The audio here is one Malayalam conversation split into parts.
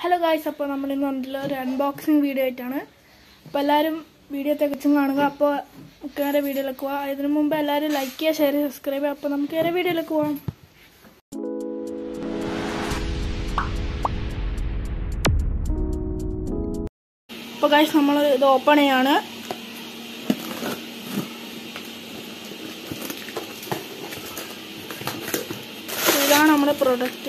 ഹലോ ഗായ്സ് അപ്പോൾ നമ്മൾ ഇന്ന് വന്നിട്ടുള്ള ഒരു അൺബോക്സിങ് വീഡിയോ ആയിട്ടാണ് അപ്പോൾ എല്ലാവരും വീഡിയോ തികച്ചും കാണുക അപ്പോൾ നമുക്ക് നേരെ വീഡിയോയിലേക്ക് പോവാം അതിനു മുമ്പ് എല്ലാവരും ലൈക്ക് ചെയ്യുക ഷെയർ ചെയ്യുക സബ്സ്ക്രൈബ് ചെയ്യുക അപ്പോൾ നമുക്ക് നേരെ വീഡിയോയിലേക്ക് പോവാം അപ്പോൾ ഗായ്സ് നമ്മൾ ഇത് ഓപ്പൺ ചെയ്യാണ് ഇതാണ് നമ്മുടെ പ്രൊഡക്റ്റ്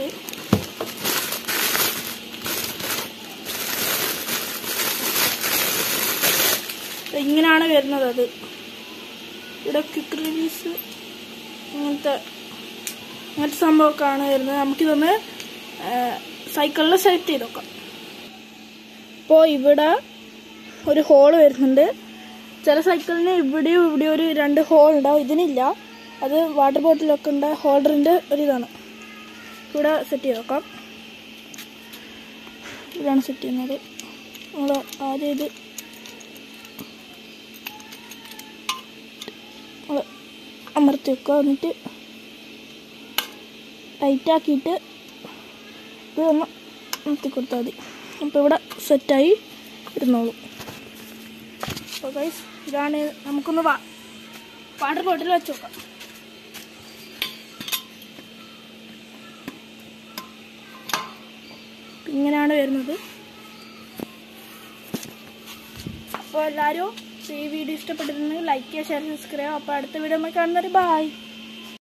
ഇങ്ങനെയാണ് വരുന്നത് അത് ഇവിടെ ക്വിക്ക് റിലീസ് അങ്ങനത്തെ അങ്ങനത്തെ സംഭവമൊക്കെയാണ് വരുന്നത് നമുക്കിതൊന്ന് സൈക്കിളിൽ സെറ്റ് ചെയ്ത് നോക്കാം ഇപ്പോൾ ഇവിടെ ഒരു ഹോൾ വരുന്നുണ്ട് ചില സൈക്കിളിന് ഇവിടെയും ഇവിടെയും ഒരു രണ്ട് ഹോൾ ഉണ്ടാവും ഇതിനില്ല അത് വാട്ടർ ബോട്ടിലൊക്കെ ഉണ്ട് ഹോൾഡറിൻ്റെ ഒരു ഇതാണ് ഇവിടെ സെറ്റ് ചെയ്ത് നോക്കാം ഇതാണ് സെറ്റ് ചെയ്യുന്നത് നമ്മൾ ആദ്യം ഇത് നമ്മൾ അമർത്തി വെക്കുക എന്നിട്ട് ടൈറ്റാക്കിയിട്ട് ഇത് ഒന്ന് അമർത്തി കൊടുത്താൽ മതി അപ്പോൾ ഇവിടെ സെറ്റായി ഇരുന്നോളൂ അപ്പോൾ ഗൈസ് ഇതാണ് നമുക്കൊന്ന് വാ വാട്ടർ ബോട്ടിൽ വെച്ച് നോക്കാം ഇങ്ങനെയാണ് വരുന്നത് അപ്പോൾ എല്ലാവരും ഈ വീഡിയോ ഇഷ്ടപ്പെട്ടിട്ടുണ്ടെങ്കിൽ ലൈക്ക് ചെയ്യുക ഷെയർ സബ്സ്ക്രൈബ് അപ്പോൾ അടുത്ത വീഡിയോ നമ്മൾ കാണുന്നത് ബൈ